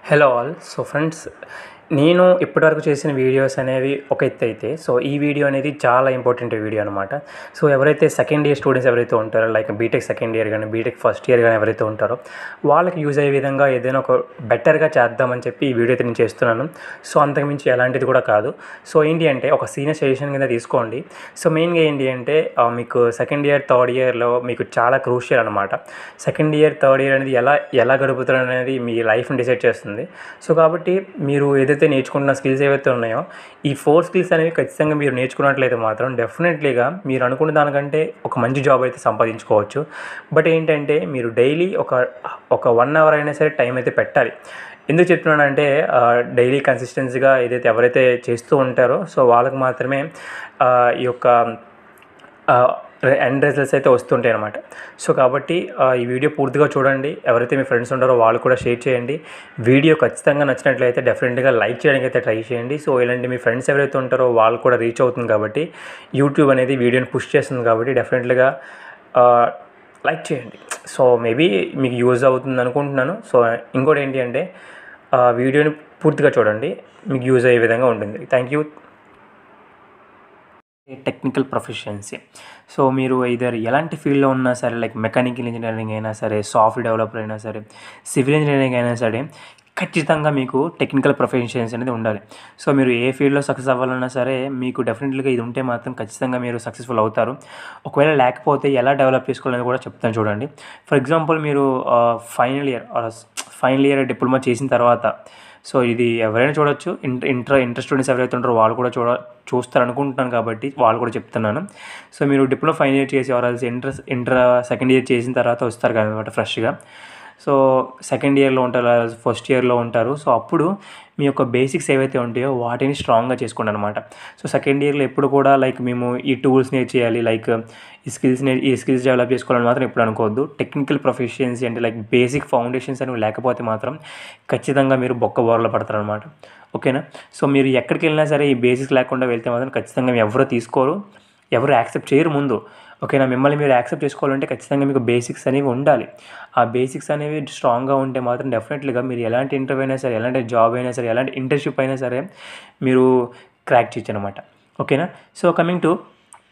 hello all so friends నేను ఇప్పటివరకు చేసిన వీడియోస్ అనేవి ఒక ఎత్తు అయితే సో ఈ వీడియో అనేది చాలా ఇంపార్టెంట్ వీడియో అనమాట సో ఎవరైతే సెకండ్ ఇయర్ స్టూడెంట్స్ ఎవరైతే ఉంటారో లైక్ బీటెక్ సెకండ్ ఇయర్ కానీ బీటెక్ ఫస్ట్ ఇయర్ కానీ ఎవరైతే ఉంటారో వాళ్ళకి యూజ్ అయ్యే విధంగా ఏదైనా ఒక బెటర్గా చేద్దామని చెప్పి ఈ వీడియో అయితే నేను చేస్తున్నాను సో అంతకుమించి ఎలాంటిది కూడా కాదు సో ఏంటి అంటే ఒక సీనియర్ సజెషన్ కింద తీసుకోండి సో మెయిన్గా ఏంటి అంటే ఆ, మీకు సెకండ్ ఇయర్ థర్డ్ ఇయర్లో మీకు చాలా క్రూషియల్ అనమాట సెకండ్ ఇయర్ థర్డ్ ఇయర్ అనేది ఎలా ఎలా గడుపుతారు అనేది మీ లైఫ్ని డిసైడ్ చేస్తుంది సో కాబట్టి మీరు ఏదైతే నేర్చుకుంటున్న స్కిల్స్ ఏవైతే ఉన్నాయో ఈ ఫోర్ స్కిల్స్ అనేవి ఖచ్చితంగా మీరు నేర్చుకున్నట్లయితే మాత్రం డెఫినెట్లీగా మీరు అనుకున్న దానికంటే ఒక మంచి జాబ్ అయితే సంపాదించుకోవచ్చు బట్ ఏంటంటే మీరు డైలీ ఒక ఒక వన్ అవర్ అయినా సరే టైం అయితే పెట్టాలి ఎందుకు చెప్తున్నానంటే డైలీ కన్సిస్టెన్సీగా ఏదైతే ఎవరైతే చేస్తూ ఉంటారో సో వాళ్ళకి మాత్రమే ఆ, ఈ యొక్క ఎండ్ రిజల్ట్స్ అయితే వస్తుంటాయి అనమాట సో కాబట్టి ఆ, ఈ వీడియో పూర్తిగా చూడండి ఎవరైతే మీ ఫ్రెండ్స్ ఉన్నారో వాళ్ళు కూడా షేర్ చేయండి వీడియో ఖచ్చితంగా నచ్చినట్లయితే డెఫినెట్గా లైక్ చేయడానికి అయితే ట్రై చేయండి సో ఇలాంటి మీ ఫ్రెండ్స్ ఎవరైతే ఉంటారో వాళ్ళు కూడా రీచ్ అవుతుంది కాబట్టి యూట్యూబ్ అనేది వీడియోని పుష్ చేస్తుంది కాబట్టి డెఫినెట్గా లైక్ చేయండి సో మేబీ మీకు యూజ్ అవుతుంది అనుకుంటున్నాను సో ఇంకోటి ఏంటి అంటే ఆ, వీడియోని పూర్తిగా చూడండి మీకు యూజ్ అయ్యే విధంగా ఉంటుంది thank you technical proficiency so మీరు ఇదర్ ఎలాంటి ఫీల్డ్లో ఉన్నా సరే లైక్ మెకానికల్ ఇంజనీరింగ్ అయినా సరే సాఫ్ట్వేర్ డెవలపర్ అయినా సరే సివిల్ ఇంజనీరింగ్ అయినా సరే ఖచ్చితంగా మీకు టెక్నికల్ ప్రొఫెషన్స్ అనేది ఉండాలి సో మీరు ఏ ఫీల్డ్లో సక్సెస్ అవ్వాలన్నా సరే మీకు డెఫినెట్గా ఇది ఉంటే మాత్రం ఖచ్చితంగా మీరు సక్సెస్ఫుల్ అవుతారు ఒకవేళ లేకపోతే ఎలా డెవలప్ చేసుకోవాలని కూడా చెప్తాను చూడండి ఫర్ ఎగ్జాంపుల్ మీరు final year final year diploma చేసిన తర్వాత సో ఇది ఎవరైనా చూడొచ్చు ఇంటర్ ఇంటర్ ఇంటర్ స్టూడెంట్స్ ఎవరైతే ఉంటారో వాళ్ళు కూడా చూడ చూస్తారు అనుకుంటున్నాను కాబట్టి వాళ్ళు కూడా చెప్తున్నాను సో మీరు డిప్లొమా ఫైనల్ ఇయర్ చేసి ఎవరైతే ఇంటర్ ఇంటర్ సెకండ్ ఇయర్ చేసిన తర్వాత వస్తారు కదా ఫ్రెష్గా సో సెకండ్ ఇయర్లో ఉంటారు ఫస్ట్ ఇయర్లో ఉంటారు సో అప్పుడు మీ యొక్క బేసిక్స్ ఏవైతే ఉంటాయో వాటిని స్ట్రాంగ్గా చేసుకోండి అనమాట సో సెకండ్ ఇయర్లో ఎప్పుడు కూడా లైక్ మేము ఈ టూల్స్ నేర్చేయాలి లైక్ ఈ స్కిల్స్ నే ఈ స్కిల్స్ డెవలప్ చేసుకోవాలని మాత్రం ఎప్పుడు అనుకోవద్దు టెక్నికల్ ప్రొఫెషన్సీ అంటే లైక్ బేసిక్ ఫౌండేషన్స్ అనేవి లేకపోతే మాత్రం ఖచ్చితంగా మీరు బొక్క బోర్లో పడతారనమాట ఓకేనా సో మీరు ఎక్కడికి వెళ్ళినా సరే ఈ బేసిక్స్ లేకుండా వెళ్తే మాత్రం ఖచ్చితంగా ఎవరు తీసుకోరు ఎవరు యాక్సెప్ట్ చేయరు ముందు ఓకేనా మిమ్మల్ని మీరు యాక్సెప్ట్ చేసుకోవాలంటే ఖచ్చితంగా మీకు బేసిక్స్ అనేవి ఉండాలి ఆ బేసిక్స్ అనేవి స్ట్రాంగ్గా ఉంటే మాత్రం డెఫినెట్లీగా మీరు ఎలాంటి ఇంటర్వ్యూ అయినా సరే ఎలాంటి జాబ్ అయినా సరే ఎలాంటి ఇంటర్న్షిప్ అయినా సరే మీరు క్రాక్ చేయొచ్చు అనమాట ఓకేనా సో కమింగ్ టు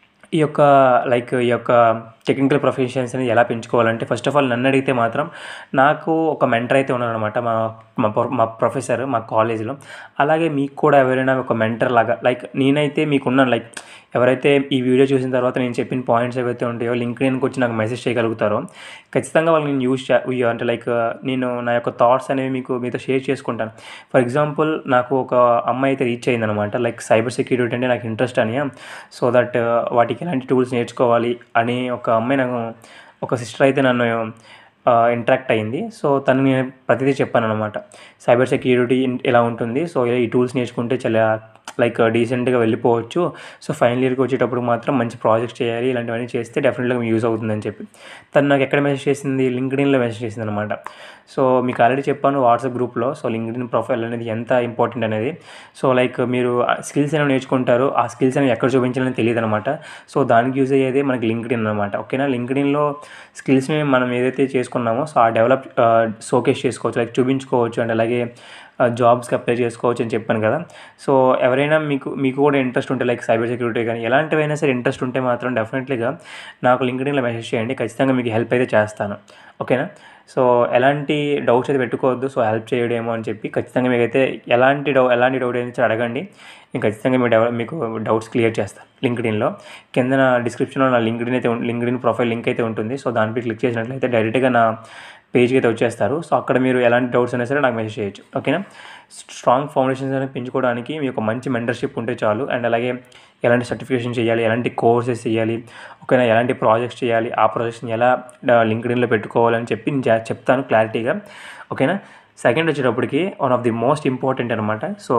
ఈ యొక్క లైక్ ఈ యొక్క టెక్నికల్ ప్రొఫెషన్స్ అనేది ఎలా పెంచుకోవాలంటే ఫస్ట్ ఆఫ్ ఆల్ నన్ను అడిగితే మాత్రం నాకు ఒక మెంటర్ అయితే ఉన్నారనమాట మా మా ప్రొ- మా ప్రొఫెసర్ మా కాలేజీలో అలాగే మీకు కూడా ఎవరైనా ఒక మెంటర్ లాగా లైక్ నేనైతే మీకున్నాను లైక్ ఎవరైతే ఈ వీడియో చూసిన తర్వాత నేను చెప్పిన పాయింట్స్ ఏవైతే ఉంటాయో లింక్డ్ఇన్కి వచ్చి నాకు మెసేజ్ చేయగలుగుతారో ఖచ్చితంగా వాళ్ళని నేను యూజ్ చే అంటే లైక్ నేను నా యొక్క థాట్స్ అనేవి మీకు మీతో షేర్ చేసుకుంటాను ఫర్ ఎగ్జాంపుల్ నాకు ఒక అమ్మాయి అయితే రీచ్ అయిందనమాట లైక్ సైబర్ సెక్యూరిటీ అంటే నాకు ఇంట్రెస్ట్ అని సో దట్ వాటికి ఎలాంటి టూల్స్ నేర్చుకోవాలి అని ఒక అమ్మాయి నాకు ఒక సిస్టర్ అయితే నన్ను ఇంటరాక్ట్ అయింది సో తను నేను ప్రతిదీ చెప్పాను అనమాట సైబర్ సెక్యూరిటీ ఎలా ఉంటుంది సో ఈ టూల్స్ నేర్చుకుంటే చాలా లైక్ డీసెంట్గా వెళ్ళిపోవచ్చు సో ఫైనల్ ఇయర్కి వచ్చేటప్పుడు మాత్రం మంచి ప్రాజెక్ట్స్ చేయాలి ఇలాంటివన్నీ చేస్తే డెఫినెట్గా యూజ్ అవుతుందని చెప్పి తను నాకు ఎక్కడ మెసేజ్ చేసింది లింక్డ్ఇన్లో మెసేజ్ చేసింది అనమాట సో మీకు ఆల్రెడీ చెప్పాను వాట్సాప్ గ్రూప్లో సో లింక్డ్ఇన్ ప్రొఫైల్ అనేది ఎంత ఇంపార్టెంట్ అనేది సో లైక్ మీరు స్కిల్స్ అనేవి నేర్చుకుంటారు ఆ స్కిల్స్ అనేవి ఎక్కడ చూపించాలని తెలియదు అనమాట సో దానికి యూజ్ అయ్యేది మనకి లింక్డ్ఇన్ అనమాట ఓకేనా లింక్డ్ఇన్లో స్కిల్స్ని మనం ఏదైతే చేసుకున్నామో సో ఆ డెవలప్ షోకేస్ చేసుకోవచ్చు లైక్ చూపించుకోవచ్చు అండ్ అలాగే జాబ్స్కి అప్లై చేసుకోవచ్చు అని చెప్పాను కదా సో ఎవరైనా మీకు మీకు కూడా ఇంట్రెస్ట్ ఉంటే లైక్ సైబర్ సెక్యూరిటీ కానీ ఎలాంటివైనా సరే ఇంట్రెస్ట్ ఉంటే మాత్రం డెఫినెట్లీగా నాకు లింక్డ్ఇన్లో మెసేజ్ చేయండి ఖచ్చితంగా మీకు హెల్ప్ అయితే చేస్తాను ఓకేనా సో ఎలాంటి డౌట్స్ అయితే పెట్టుకోవద్దు సో హెల్ప్ చేయడేమో అని చెప్పి ఖచ్చితంగా మీకైతే ఎలాంటి డౌ ఎలాంటి డౌట్ అయినా సరే అడగండి నేను ఖచ్చితంగా మీ డెవలప్ మీకు డౌట్స్ క్లియర్ చేస్తాను లింక్డ్ఇన్లో కింద నా డిస్క్రిప్షన్లో నా లింక్డ్ఇన్ అయితే లింక్డ్ఇన్ ప్రొఫైల్ లింక్ అయితే ఉంటుంది సో దానిపై క్లిక్ చేసినట్లయితే డైరెక్ట్గా నా పేజ్కి అయితే వచ్చేస్తారు సో అక్కడ మీరు ఎలాంటి డౌట్స్ అయినా సరే నాకు మెసేజ్ చేయొచ్చు ఓకేనా స్ట్రాంగ్ ఫౌండేషన్స్ అనేది పెంచుకోవడానికి మీ ఒక మంచి మెంటర్షిప్ ఉంటే చాలు అండ్ అలాగే ఎలాంటి సర్టిఫికేషన్ చేయాలి ఎలాంటి కోర్సెస్ చేయాలి ఓకేనా ఎలాంటి ప్రాజెక్ట్స్ చేయాలి ఆ ప్రాజెక్ట్స్ని ఎలా లింక్డ్ఇన్లో పెట్టుకోవాలని చెప్పి నేను చె- చెప్తాను క్లారిటీగా ఓకేనా సెకండ్ వచ్చేటప్పటికి one of the most important అనమాట సో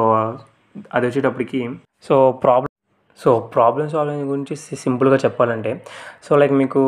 అది వచ్చేటప్పటికి so problem so problem solving గురించి సి- సింపుల్గా చెప్పాలంటే సో లైక్ మీకు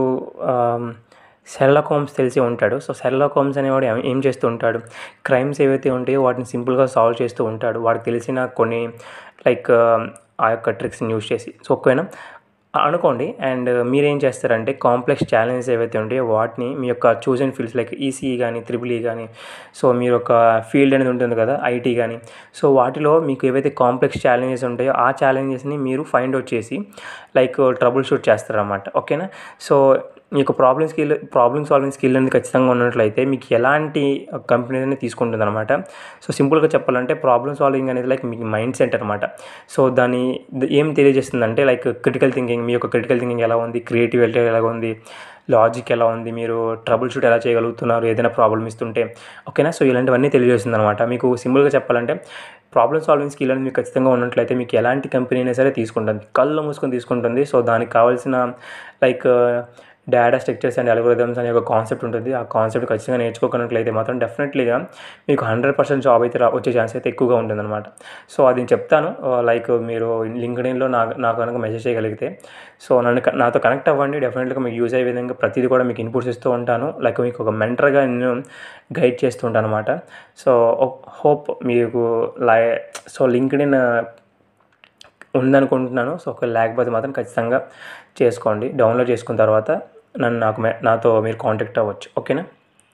షెర్లాక్ హోమ్స్ తెలిసి ఉంటాడు సో షెర్లాక్ హోమ్స్ అనేవాడు ఏం- ఏం చేస్తూ ఉంటాడు క్రైమ్స్ ఏవైతే ఉంటాయో వాటిని సింపుల్గా సాల్వ్ చేస్తూ ఉంటాడు వాడికి తెలిసిన కొన్ని లైక్ ఆ యొక్క ట్రిక్స్ని యూజ్ చేసి సో ఓకేనా అనుకోండి అండ్ మీరేం చేస్తారంటే కాంప్లెక్స్ ఛాలెంజెస్ ఏవైతే ఉంటాయో వాటిని మీ యొక్క చూసిన ఫీల్డ్స్ లైక్ ఈసీఈ కానీ త్రిబుల్ ఈ కానీ సో మీరు ఒక ఫీల్డ్ అనేది ఉంటుంది కదా ఐటీ కానీ సో వాటిలో మీకు ఏవైతే కాంప్లెక్స్ ఛాలెంజెస్ ఉంటాయో ఆ ఛాలెంజెస్ని మీరు ఫైండ్ అవుట్ చేసి లైక్ ట్రబుల్ షూట్ చేస్తారన్నమాట ఓకేనా సో మీకు problem skill problem solving skill అనేది ఖచ్చితంగా ఉన్నట్లయితే మీకు ఎలాంటి కంపెనీ అనేది తీసుకుంటుంది అనమాట సో సింపుల్గా చెప్పాలంటే ప్రాబ్లమ్ సాల్వింగ్ అనేది లైక్ మీకు మైండ్ సెట్ అనమాట సో దాని ఏం తెలియజేస్తుందంటే లైక్ క్రిటికల్ థింకింగ్ మీ యొక్క క్రిటికల్ థింకింగ్ ఎలా ఉంది క్రియేటివిటీ ఎలా ఉంది లాజిక్ ఎలా ఉంది మీరు ట్రబుల్ షూట్ ఎలా చేయగలుగుతున్నారు ఏదైనా ప్రాబ్లమ్ ఇస్తుంటే ఓకేనా సో ఇలాంటివన్నీ తెలియజేస్తుంది అనమాట మీకు సింపుల్గా చెప్పాలంటే ప్రాబ్లమ్ సాల్వింగ్ స్కిల్ అనేది మీకు ఖచ్చితంగా ఉన్నట్లయితే మీకు ఎలాంటి కంపెనీ అయినా సరే తీసుకుంటుంది కళ్ళు మూసుకొని తీసుకుంటుంది సో దానికి కావాల్సిన like data structures and algorithms అనే ఒక కాన్సెప్ట్ ఉంటుంది ఆ కాన్సెప్ట్ ఖచ్చితంగా నేర్చుకోగలిగినట్లయితే మాత్రం డెఫినెట్లీగా మీకు హండ్రెడ్ పర్సెంట్ జాబ్ అయితే రా వచ్చే ఛాన్స్ అయితే ఎక్కువగా ఉంటుందన్నమాట సో అది నేను చెప్తాను లైక్ మీరు లింక్డ్ఇన్లో నాకు నాకు కనుక మెసేజ్ చేయగలిగితే సో నన్ను క- నాతో కనెక్ట్ అవ్వండి డెఫినెట్గా మీకు యూజ్ అయ్యే విధంగా ప్రతిదీ కూడా మీకు ఇన్పుట్స్ ఇస్తూ ఉంటాను లైక్ మీకు ఒక మెంటర్గా నేను గైడ్ చేస్తూ ఉంటాను అనమాట సో హోప్ మీకు లై సో లింక్డ్ఇన్ ఉందనుకుంటున్నాను సో ఒకవేళ లేకపోతే మాత్రం ఖచ్చితంగా చేసుకోండి డౌన్లోడ్ చేసుకున్న తర్వాత నన్ను నాకు మె- నాతో మీరు కాంటాక్ట్ అవ్వచ్చు ఓకేనా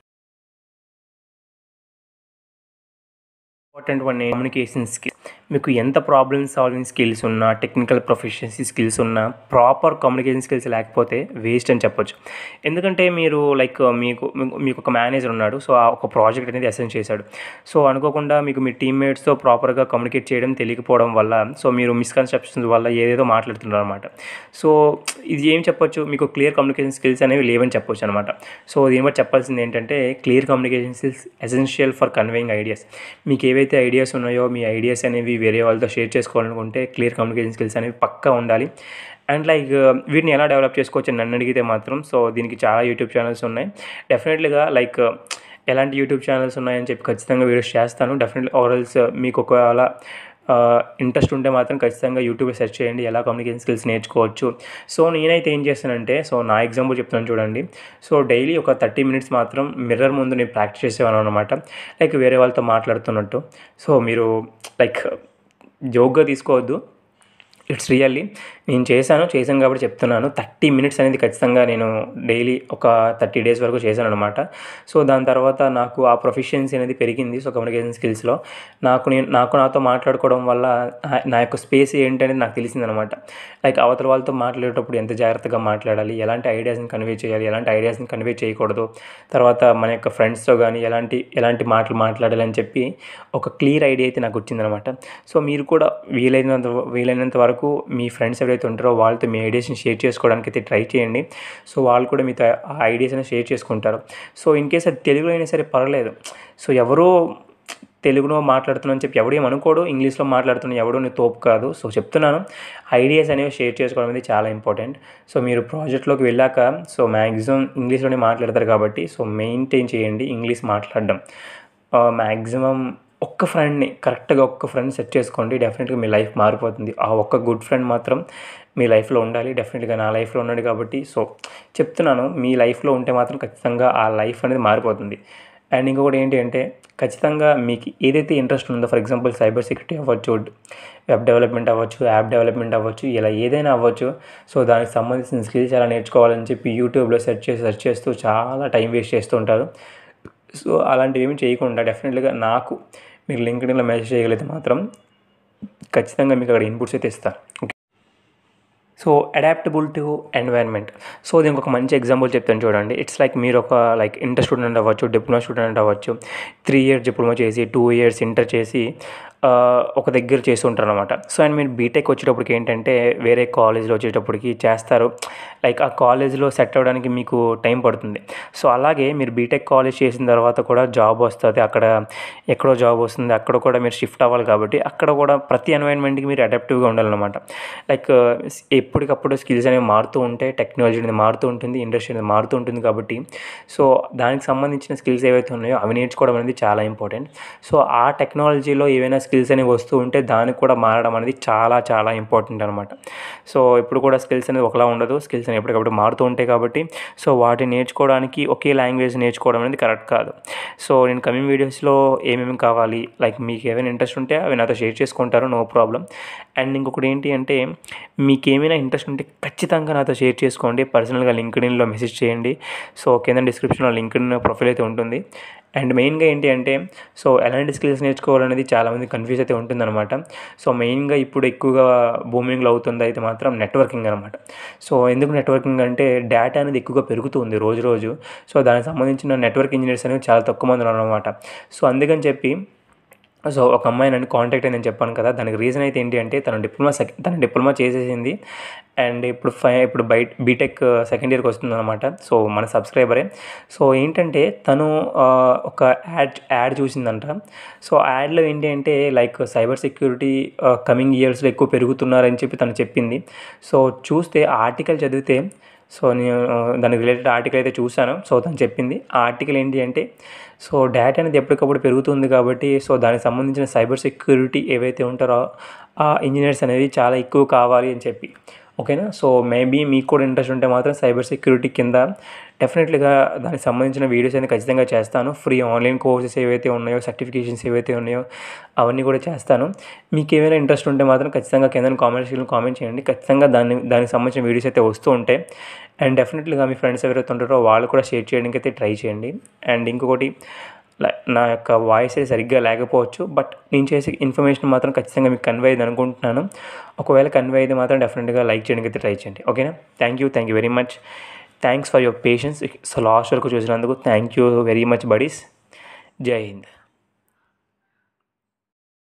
ఇంపార్టెంట్ వన్ కమ్యూనికేషన్ స్కిల్ మీకు ఎంత ప్రాబ్లమ్ సాల్వింగ్ స్కిల్స్ ఉన్నా టెక్నికల్ ప్రొఫెషన్సీ స్కిల్స్ ఉన్నా ప్రాపర్ కమ్యూనికేషన్ స్కిల్స్ లేకపోతే వేస్ట్ అని చెప్పొచ్చు ఎందుకంటే మీరు లైక్ మీకు మీకు- మీకు ఒక మేనేజర్ ఉన్నాడు సో ఆ ఒక ప్రాజెక్ట్ అనేది అసైన్ చేశాడు సో అనుకోకుండా మీకు మీ టీమ్మేట్స్తో ప్రాపర్గా కమ్యూనికేట్ చేయడం తెలియకపోవడం వల్ల సో మీరు మిస్కన్సెప్షన్స్ వల్ల ఏదేదో మాట్లాడుతున్నారు అనమాట సో ఇది ఏం చెప్పొచ్చు మీకు క్లియర్ కమ్యూనికేషన్ స్కిల్స్ అనేవి లేవని చెప్పొచ్చు అనమాట సో దీని బట్టి చెప్పాల్సింది ఏంటంటే clear communication skills essential for conveying ideas మీకు ఏవైతే ఐడియాస్ ఉన్నాయో మీ ఐడియాస్ అనేవి వేరే వాళ్ళతో షేర్ చేసుకోవాలనుకుంటే క్లియర్ కమ్యూనికేషన్ స్కిల్స్ అనేవి పక్కా ఉండాలి అండ్ లైక్ వీటిని ఎలా డెవలప్ చేసుకోవచ్చు అని నన్ను అడిగితే మాత్రం సో దీనికి చాలా యూట్యూబ్ ఛానల్స్ ఉన్నాయి డెఫినెట్లీగా లైక్ ఎలాంటి యూట్యూబ్ ఛానల్స్ ఉన్నాయని చెప్పి ఖచ్చితంగా వీడియోస్ చేస్తాను డెఫినెట్లీ ఆరల్స్ మీకు ఒకవేళ ఇంట్రెస్ట్ ఉంటే మాత్రం ఖచ్చితంగా యూట్యూబ్ సెర్చ్ చేయండి ఎలా కమ్యూనికేషన్ స్కిల్స్ నేర్చుకోవచ్చు సో నేనైతే ఏం చేస్తానంటే సో నా ఎగ్జాంపుల్ చెప్తున్నాను చూడండి సో డైలీ ఒక థర్టీ మినిట్స్ మాత్రం మిర్రర్ ముందు నేను ప్రాక్టీస్ చేసేవాను అనమాట లైక్ వేరే వాళ్ళతో మాట్లాడుతున్నట్టు సో మీరు లైక్ జోక్గా తీసుకోవద్దు ఇట్స్ రియల్లీ నేను చేశాను చేశాను కాబట్టి చెప్తున్నాను థర్టీ మినిట్స్ అనేది ఖచ్చితంగా నేను డైలీ ఒక థర్టీ డేస్ వరకు చేశాను అనమాట సో దాని తర్వాత నాకు ఆ ప్రొఫిషియన్సీ అనేది పెరిగింది సో కమ్యూనికేషన్ స్కిల్స్లో నాకు నేను నాకు నాతో మాట్లాడుకోవడం వల్ల నా- నా యొక్క స్పేస్ ఏంటనేది నాకు తెలిసిందనమాట లైక్ అవతల వాళ్ళతో మాట్లాడేటప్పుడు ఎంత జాగ్రత్తగా మాట్లాడాలి ఎలాంటి ఐడియాస్ని కన్వే చేయాలి ఎలాంటి ఐడియాస్ని కన్వే చేయకూడదు తర్వాత మన యొక్క ఫ్రెండ్స్తో కానీ ఎలాంటి ఎలాంటి మాటలు మాట్లాడాలి అని చెప్పి ఒక క్లియర్ ఐడియా అయితే నాకు వచ్చిందనమాట సో మీరు కూడా వీలైనంత వీలైనంత వరకు మీ ఫ్రెండ్స్ ఎవరైతే ఉంటారో వాళ్ళతో మీ ఐడియాస్ని షేర్ చేసుకోవడానికి అయితే ట్రై చేయండి సో వాళ్ళు కూడా మీతో ఆ ఐడియాస్ అనేది షేర్ చేసుకుంటారు సో ఇన్ కేస్ అది తెలుగులో అయినా సరే పర్లేదు సో ఎవరో తెలుగులో మాట్లాడుతున్నాను చెప్పి ఎవడేం అనుకోడు ఇంగ్లీష్లో మాట్లాడుతున్న ఎవడో నీ తోపు కాదు సో చెప్తున్నాను ఐడియాస్ అనేవి షేర్ చేసుకోవడం అనేది చాలా ఇంపార్టెంట్ సో మీరు ప్రాజెక్ట్లోకి వెళ్ళాక సో మ్యాక్సిమం ఇంగ్లీష్లోనే మాట్లాడతారు కాబట్టి సో మెయింటైన్ చేయండి ఇంగ్లీష్ మాట్లాడడం మ్యాక్సిమం ఒక్క ఫ్రెండ్ని కరెక్ట్గా ఒక్క ఫ్రెండ్ సెట్ చేసుకోండి డెఫినెట్గా మీ లైఫ్ మారిపోతుంది ఆ ఒక్క గుడ్ ఫ్రెండ్ మాత్రం మీ లైఫ్లో ఉండాలి డెఫినెట్గా నా లైఫ్లో ఉన్నాడు కాబట్టి సో చెప్తున్నాను మీ లైఫ్లో ఉంటే మాత్రం ఖచ్చితంగా ఆ లైఫ్ అనేది మారిపోతుంది అండ్ ఇంకొకటి ఏంటి అంటే ఖచ్చితంగా మీకు ఏదైతే ఇంట్రెస్ట్ ఉందో ఫర్ ఎగ్జాంపుల్ సైబర్ సెక్యూరిటీ అవ్వచ్చు వెబ్ డెవలప్మెంట్ అవ్వచ్చు యాప్ డెవలప్మెంట్ అవ్వచ్చు ఇలా ఏదైనా అవ్వచ్చు సో దానికి సంబంధించిన స్కిల్స్ ఎలా నేర్చుకోవాలని చెప్పి యూట్యూబ్లో సెర్చ్ చేసి సెర్చ్ చేస్తూ చాలా టైం వేస్ట్ చేస్తూ ఉంటారు సో అలాంటివి ఏమి చేయకుండా డెఫినెట్గా నాకు మీరు లింక్డ్ఇన్లో మెసేజ్ చేయగలిగితే మాత్రం ఖచ్చితంగా మీకు అక్కడ ఇన్పుట్స్ అయితే ఇస్తాను okay so adaptable to environment so దీనికి ఒక మంచి ఎగ్జాంపుల్ చెప్తాను చూడండి ఇట్స్ లైక్ మీరు ఒక లైక్ ఇంటర్ స్టూడెంట్ అవ్వచ్చు డిప్లొమా స్టూడెంట్ అవ్వచ్చు త్రీ ఇయర్స్ డిప్లొమా చేసి టూ ఇయర్స్ ఇంటర్ చేసి ఆ, ఒక దగ్గర చేస్తూ ఉంటారు అనమాట సో అండ్ మీరు బీటెక్ వచ్చేటప్పటికి ఏంటంటే వేరే కాలేజ్లో వచ్చేటప్పటికి చేస్తారు లైక్ ఆ కాలేజ్లో సెట్ అవ్వడానికి మీకు టైం పడుతుంది సో అలాగే మీరు బీటెక్ కాలేజ్ చేసిన తర్వాత కూడా జాబ్ వస్తుంది అక్కడ ఎక్కడో జాబ్ వస్తుంది అక్కడ కూడా మీరు షిఫ్ట్ అవ్వాలి కాబట్టి అక్కడ కూడా ప్రతి ఎన్వైర్న్మెంట్కి మీరు అడాప్టివ్గా ఉండాలన్నమాట లైక్ ఎప్పటికప్పుడు స్కిల్స్ అనేవి మారుతూ ఉంటాయి టెక్నాలజీ అనేది మారుతూ ఉంటుంది ఇండస్ట్రీ అనేది మారుతూ ఉంటుంది కాబట్టి సో దానికి సంబంధించిన స్కిల్స్ ఏవైతే ఉన్నాయో అవి నేర్చుకోవడం అనేది చాలా ఇంపార్టెంట్ సో ఆ టెక్నాలజీలో ఏవైనా స్కిల్స్ అనేవి వస్తూ ఉంటే దానికి కూడా మారడం అనేది చాలా చాలా ఇంపార్టెంట్ అనమాట సో ఇప్పుడు కూడా స్కిల్స్ అనేది ఒకలా ఉండదు స్కిల్స్ అనేవి ఎప్పటికప్పుడు మారుతూ ఉంటాయి కాబట్టి సో వాటిని నేర్చుకోవడానికి ఒకే లాంగ్వేజ్ నేర్చుకోవడం అనేది కరెక్ట్ కాదు సో నేను కమింగ్ వీడియోస్లో ఏమేమి కావాలి లైక్ మీకు ఏమైనా ఇంట్రెస్ట్ ఉంటే అవి నాతో షేర్ చేసుకుంటారు నో ప్రాబ్లం అండ్ ఇంకొకటి ఏంటి అంటే మీకు ఏమైనా ఇంట్రెస్ట్ ఉంటే ఖచ్చితంగా నాతో షేర్ చేసుకోండి పర్సనల్గా లింక్డ్ఇన్లో మెసేజ్ చేయండి సో కింద డిస్క్రిప్షన్లో లింక్డ్ఇన్ ప్రొఫైల్ అయితే ఉంటుంది అండ్ మెయిన్గా ఏంటి అంటే సో ఎలాంటి స్కిల్స్ నేర్చుకోవాలనేది చాలామంది కన్ఫ్యూజ్ అయితే ఉంటుందన్నమాట సో మెయిన్గా ఇప్పుడు ఎక్కువగా బూమింగ్లో అవుతుంది అయితే మాత్రం నెట్వర్కింగ్ అనమాట సో ఎందుకు నెట్వర్కింగ్ అంటే డేటా అనేది ఎక్కువగా పెరుగుతుంది రోజు రోజు సో దానికి సంబంధించిన నెట్వర్క్ ఇంజనీర్స్ అనేవి చాలా తక్కువ మంది ఉన్నారు అనమాట సో అందుకని చెప్పి సో ఒక అమ్మాయి నన్ను కాంటాక్ట్ అయిందని చెప్పాను కదా దానికి రీజన్ అయితే ఏంటి అంటే తను డిప్లొమా సెక్ తన డిప్లొమా చేసేసింది అండ్ ఇప్పుడు ఫై ఇప్పుడు బయట బీటెక్ సెకండ్ ఇయర్కి వస్తుంది అనమాట సో మన సబ్స్క్రైబరే సో ఏంటంటే తను ఆ, ఒక యాడ్ యాడ్ చూసిందంట సో యాడ్లో ఏంటి అంటే లైక్ సైబర్ సెక్యూరిటీ కమింగ్ ఇయర్స్లో ఎక్కువ పెరుగుతున్నారని చెప్పి తను చెప్పింది సో చూస్తే ఆర్టికల్ చదివితే సో నేను దానికి రిలేటెడ్ ఆర్టికల్ అయితే చూశాను సో తను చెప్పింది ఆ ఆర్టికల్ ఏంటి అంటే సో డేటా అనేది ఎప్పటికప్పుడు పెరుగుతుంది కాబట్టి సో దానికి సంబంధించిన సైబర్ సెక్యూరిటీ ఏవైతే ఉంటారో ఆ ఇంజనీర్స్ అనేది చాలా ఎక్కువ కావాలి అని చెప్పి ఓకేనా సో మేబీ మీకు కూడా ఇంట్రెస్ట్ ఉంటే మాత్రం సైబర్ సెక్యూరిటీ కింద డెఫినెట్లీగా దానికి సంబంధించిన వీడియోస్ అయితే ఖచ్చితంగా చేస్తాను ఫ్రీ ఆన్లైన్ కోర్సెస్ ఏవైతే ఉన్నాయో సర్టిఫికేషన్స్ ఏవైతే ఉన్నాయో అవన్నీ కూడా చేస్తాను మీకు ఏమైనా ఇంట్రెస్ట్ ఉంటే మాత్రం ఖచ్చితంగా కింద కామెంట్ సెక్షన్లో కామెంట్ చేయండి ఖచ్చితంగా దాన్ని దానికి సంబంధించిన వీడియోస్ అయితే వస్తూ ఉంటాయి అండ్ డెఫినెట్లీగా మీ ఫ్రెండ్స్ ఎవరైతే ఉంటారో వాళ్ళు కూడా షేర్ చేయడానికి అయితే ట్రై చేయండి అండ్ ఇంకొకటి లై- నా యొక్క వాయిస్ అయితే సరిగ్గా లేకపోవచ్చు బట్ నేను చేసే ఇన్ఫర్మేషన్ మాత్రం ఖచ్చితంగా మీకు కన్వే అయింది అనుకుంటున్నాను ఒకవేళ కన్వే అయితే మాత్రం డెఫినెట్గా లైక్ చేయడానికి అయితే ట్రై చేయండి ఓకేనా thank you thank you very much thanks for your patience so last వరకు చూసినందుకు thank you very much buddies జై హింద్